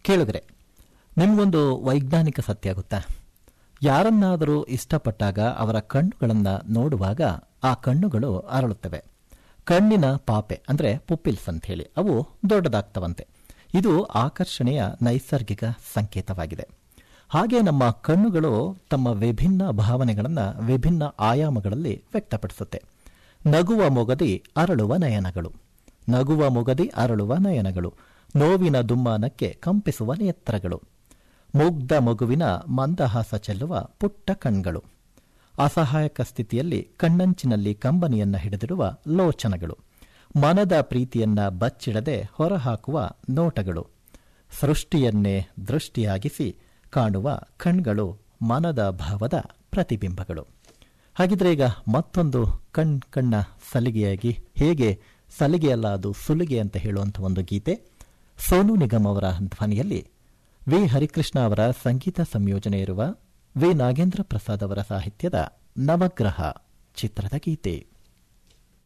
ಕೇಳುಗರೆ ನಿಮಗೊಂದು ವೈಜ್ಞಾನಿಕ ಸತ್ಯ ಗೊತ್ತಾ ಯಾರನ್ನಾದರೂ ಇಷ್ಟಪಟ್ಟಾಗ ಅವರ ಕಣ್ಣುಗಳನ್ನು ನೋಡುವಾಗ ಆ ಕಣ್ಣುಗಳು ಅರಳುತ್ತವೆ ಕಣ್ಣಿನ ಪಾಪೆ ಅಂದರೆ ಪುಪ್ಪಿಲ್ಸ್ ಅಂತ ಹೇಳಿ ಅವು ದೊಡ್ಡದಾಗ್ತವಂತೆ ಇದು ಆಕರ್ಷಣೆಯ ನೈಸರ್ಗಿಕ ಸಂಕೇತವಾಗಿದೆ ಹಾಗೆ ನಮ್ಮ ಕಣ್ಣುಗಳು ತಮ್ಮ ವಿಭಿನ್ನ ಭಾವನೆಗಳನ್ನು ವಿಭಿನ್ನ ಆಯಾಮಗಳಲ್ಲಿ ವ್ಯಕ್ತಪಡಿಸುತ್ತೆ ನಗುವ ಮೊಗದಿ ಅರಳುವ ನಯನಗಳು ನಗುವ ಮೊಗದಿ ಅರಳುವ ನಯನಗಳು ನೋವಿನ ದುಮ್ಮಾನಕ್ಕೆ ಕಂಪಿಸುವ ನೇತ್ರಗಳು ಮುಗ್ಧ ಮಗುವಿನ ಮಂದಹಾಸ ಚೆಲ್ಲುವ ಪುಟ್ಟ ಕಣ್ಗಳು ಅಸಹಾಯಕ ಸ್ಥಿತಿಯಲ್ಲಿ ಕಣ್ಣಂಚಿನಲ್ಲಿ ಕಂಬನಿಯನ್ನ ಹಿಡಿದಿರುವ ಲೋಚನಗಳು ಮನದ ಪ್ರೀತಿಯನ್ನ ಬಚ್ಚಿಡದೆ ಹೊರಹಾಕುವ ನೋಟಗಳು ಸೃಷ್ಟಿಯನ್ನೇ ದೃಷ್ಟಿಯಾಗಿಸಿ ಕಾಣುವ ಕಣ್ಗಳು ಮನದ ಭಾವದ ಪ್ರತಿಬಿಂಬಗಳು ಹಾಗಿದ್ರೆ ಈಗ ಮತ್ತೊಂದು ಕಣ್ ಕಣ್ಣ ಸಲಿಗೆಯಾಗಿ ಹೇಗೆ ಸಲಿಗೆಯಲ್ಲ ಅದು ಸುಲಿಗೆ ಅಂತ ಹೇಳುವಂಥ ಒಂದು ಗೀತೆ ಸೋನು ನಿಗಮ್ ಅವರ ಧ್ವನಿಯಲ್ಲಿ ವಿ ಹರಿಕೃಷ್ಣ ಅವರ ಸಂಗೀತ ಸಂಯೋಜನೆ ಇರುವ ವಿ ನಾಗೇಂದ್ರ ಪ್ರಸಾದ್ ಅವರ ಸಾಹಿತ್ಯದ ನವಗ್ರಹ ಚಿತ್ರದ ಗೀತೆ